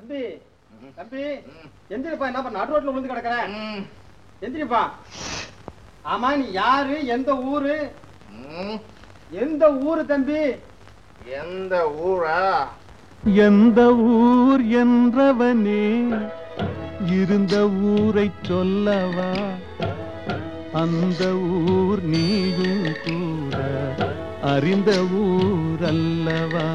தம்பி தம்பி எந்திரிப்பா என்ன பண்ண நடு ரோட்ல விழுந்து கிடக்குறேன் எந்திரிப்பா ஆமா நீ யாரு எந்த ஊரு ம், எந்த ஊரு தம்பி எந்த ஊரா எந்த ஊர் என்றவனே இருந்த ஊரை சொல்லவா அந்த ஊர் நீயும் கூட அறிந்த ஊர் அல்லவா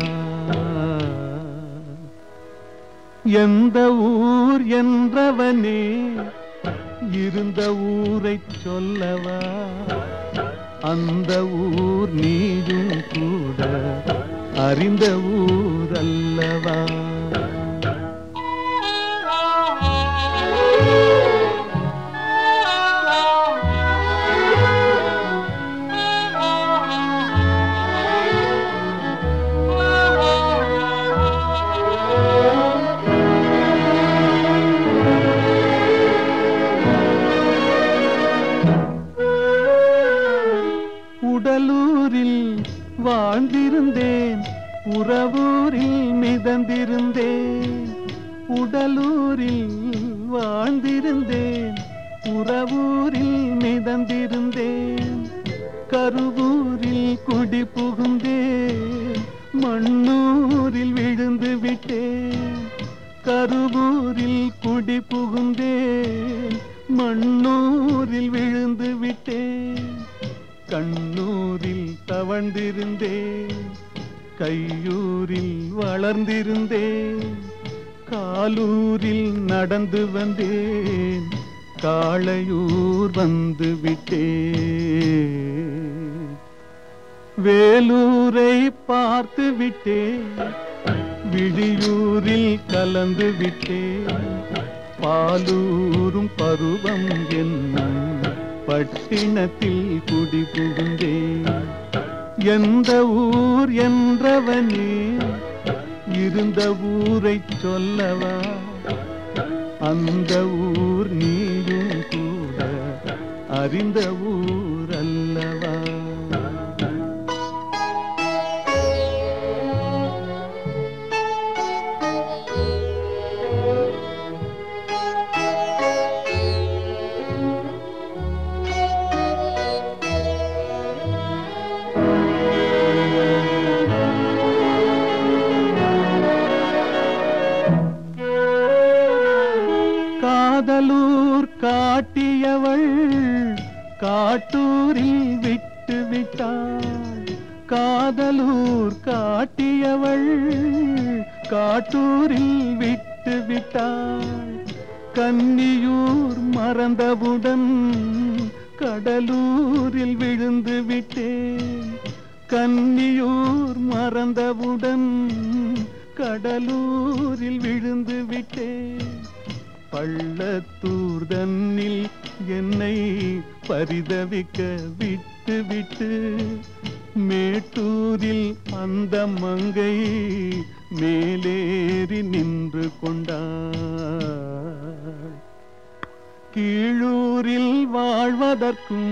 எந்த ஊர் என்றவனே இருந்த ஊரை சொல்லவா அந்த ஊர் நீயும் கூட அறிந்த ஊர் அல்லவா உடலூரில் வாழ்ந்திருந்தேன் உறவூரில் மிதந்திருந்தேன் உடலூரில் வாழ்ந்திருந்தேன் உறவூரில் மிதந்திருந்தேன் கருவூரில் குடி புகுந்தேன் மண்ணூரில் விழுந்து விட்டேன் கருவூரில் குடி புகுந்தேன் மண்ணூரில் விழுந்து விட்டேன் கண்ணூரில் தவழ்ந்திருந்தேன் கையூரில் வளர்ந்திருந்தேன் காலூரில் நடந்து வந்தேன் காளையூர் வந்து விட்டேன் வேலூரை பார்த்து விட்டேன் விழியூரில் கலந்து விட்டேன் பாலூரும் பருவம் என்னும் பட்டினத்தில் குடி புகுந்தேன் எந்த ஊர் என்றவனே இருந்த ஊரை சொல்லவா அந்த ஊர் நீயும் கூட அறிந்த ஊர் அல்லவா காதலூர் காட்டியவள் காட்டூரில் விட்டு விட்டாள் காதலூர் காட்டியவள் காட்டூரில் விட்டு விட்டாள் கன்னியூர் மறந்தவுடன் கடலூரில் விழுந்து விட்டேன் கன்னியூர் மறந்தவுடன் கடலூரில் விழுந்து விட்டேன் பள்ளத்தூர் தன்னில் என்னை பரிதவிக்க விட்டு விட்டு மேட்டூரில் அந்த மங்கை மேலேறி நின்று கொண்டாள் கீழூரில் வாழ்வதற்கும்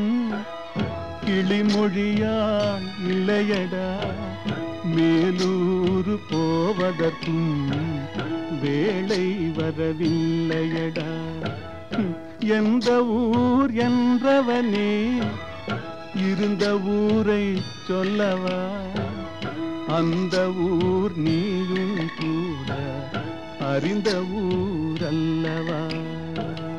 கிளிமொழியால் இல்லையடா மேலூர் போவதற்கும் வேளை வரவில்லையடா எந்த ஊர் என்றவனே இருந்த ஊரை சொல்லவா அந்த ஊர் நீயும் கூட அறிந்த ஊர் அல்லவா